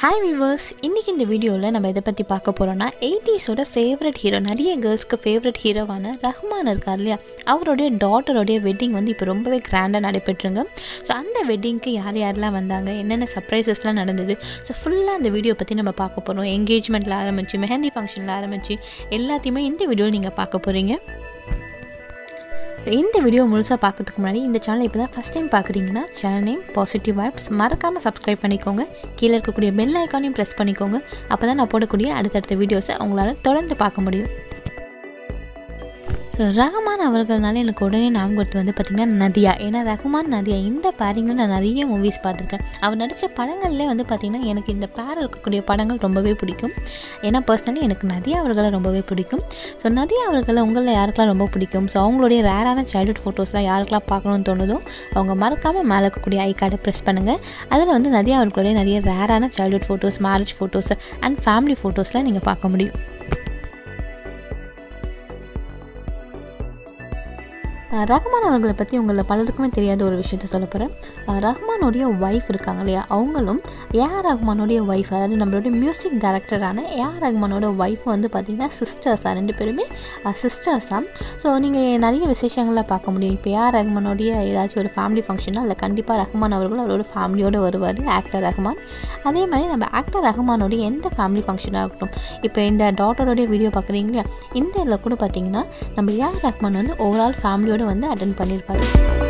hi viewers இன்றைக்கி இந்த வீடியோவில் நம்ம எதை பற்றி பார்க்க போகிறோன்னா எயிட்டிஸோட ஃபேவரட் ஹீரோ நிறைய கேர்ள்ஸ்க்கு ஃபேவரட் ஹீரோவான ரஹ்மான் இருக்கார் இல்லையா அவருடைய டாட்டருடைய வெட்டிங் வந்து இப்போ ரொம்பவே கிராண்டாக நடைபெற்றுங்க ஸோ அந்த வெட்டிங்க்கு யார் யாரெல்லாம் வந்தாங்க என்னென்ன சர்ப்ரைசஸ்லாம் நடந்தது ஸோ ஃபுல்லாக அந்த வீடியோ பற்றி நம்ம பார்க்க போகிறோம் என்கேஜ்மெண்ட்டில் ஆரம்பித்து மெஹந்தி ஃபங்க்ஷனில் ஆரம்பித்து எல்லாத்தையுமே இந்த வீடியோவில் நீங்கள் பார்க்க போகிறீங்க இந்த வீடியோ முழுசாக பார்க்கறதுக்கு முன்னாடி இந்த சேனல் இப்போ தான் ஃபஸ்ட் டைம் பார்க்குறீங்கன்னா சேனல் நேம் பாசிட்டிவ் வைப்ஸ் மறக்காமல் சப்ஸ்கிரைப் பண்ணிக்கோங்க கீழே இருக்கக்கூடிய பெல் ஐக்கானையும் ப்ரெஸ் பண்ணிக்கோங்க அப்போ தான் நான் போடக்கூடிய அடுத்தடுத்த வீடியோஸை உங்களால் தொடர்ந்து பார்க்க முடியும் ஸோ ரஹ்மான் அவர்கள்னால எனக்கு உடனே ஞாபகம் வந்து பார்த்திங்கன்னா நதியா ஏன்னா ரஹ்மான் நதியா இந்த பேரிங்கில் நான் நிறைய மூவிஸ் பார்த்துருக்கேன் அவர் நடித்த படங்கள்லேயே வந்து பார்த்திங்கன்னா எனக்கு இந்த பேர் இருக்கக்கூடிய படங்கள் ரொம்பவே பிடிக்கும் ஏன்னா பர்சனலி எனக்கு நதியா அவர்களை ரொம்பவே பிடிக்கும் ஸோ நதியா அவர்களை உங்களில் யாருக்கெல்லாம் ரொம்ப பிடிக்கும் ஸோ அவங்களுடைய ரேரான சைல்ட்ஹுட் ஃபோட்டோஸ்லாம் யாருக்கெல்லாம் பார்க்கணும்னு தோணுதோ அவங்க மறக்காமல் மேலே இருக்கக்கூடிய ஐ கார்டை ப்ரெஸ் பண்ணுங்கள் அதில் வந்து நதியா அவர்களுடைய நிறைய ரேரான childhood photos marriage photos and family ஃபோட்டோஸ்லாம் நீங்கள் பார்க்க முடியும் ரஹ்மான் அவர்களை பற்றி உங்களை பலருக்குமே தெரியாத ஒரு விஷயத்த சொல்ல போகிறேன் ரஹ்மானுடைய ஒய்ஃப் இருக்காங்க இல்லையா அவங்களும் ஏஆர் ரஹ்மானுடைய ஒய்ஃப் அதாவது நம்மளுடைய மியூசிக் டைரக்டரான ஏஆர் ரஹ்மானோட ஒய்ஃப் வந்து பார்த்திங்கன்னா சிஸ்டர்ஸாக ரெண்டு பேருமே சிஸ்டர்ஸாக ஸோ நீங்கள் நிறைய விசேஷங்களில் பார்க்க முடியும் இப்போ ஏஆர் ரஹ்மானுடைய ஏதாச்சும் ஒரு ஃபேமிலி ஃபங்க்ஷனாக அதில் கண்டிப்பாக ரஹ்மான் அவர்கள் அவரோட ஃபேமிலியோடு வருவார் ஆக்டர் ரஹ்மான் அதே மாதிரி நம்ம ஆக்டர் ரஹ்மானோடைய எந்த ஃபேமிலி ஃபங்க்ஷனாக இருக்கட்டும் இப்போ இந்த டாட்டரோடைய வீடியோ பார்க்குறீங்க இல்லையா இந்த இதில் கூட பார்த்தீங்கன்னா நம்ம ஏஆர் ரஹ்மான் வந்து ஓவரால் ஃபேமிலியோடு வந்து அட்டன் பண்ணியிருப்பார்